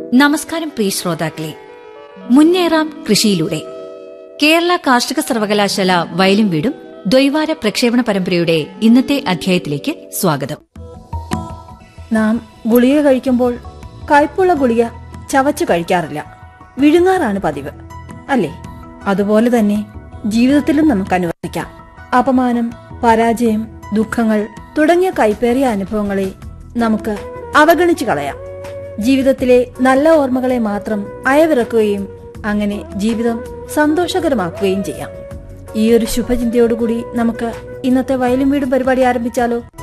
നമസ്കാരം പ്രിയ ശ്രോതാക്കളെ മുന്നേറാം കൃഷിയിലൂടെ കേരള കാർഷിക സർവകലാശാല വയലും വീടും ദ്വൈവാര പ്രക്ഷേപണ പരമ്പരയുടെ ഇന്നത്തെ അധ്യായത്തിലേക്ക് സ്വാഗതം നാം ഗുളിക കഴിക്കുമ്പോൾ കയ്പുള്ള ഗുളിക ചവച്ചു കഴിക്കാറില്ല വിഴുങ്ങാറാണ് പതിവ് അല്ലേ അതുപോലെ തന്നെ ജീവിതത്തിലും നമുക്ക് അനുവദിക്കാം അപമാനം പരാജയം ദുഃഖങ്ങൾ തുടങ്ങിയ കൈപ്പേറിയ അനുഭവങ്ങളെ നമുക്ക് അവഗണിച്ചു കളയാം ജീവിതത്തിലെ നല്ല ഓർമ്മകളെ മാത്രം അയവിറക്കുകയും അങ്ങനെ ജീവിതം സന്തോഷകരമാക്കുകയും ചെയ്യാം ഈ ഒരു ശുഭചിന്തയോടുകൂടി നമുക്ക് ഇന്നത്തെ വയലും വീടും പരിപാടി ആരംഭിച്ചാലോ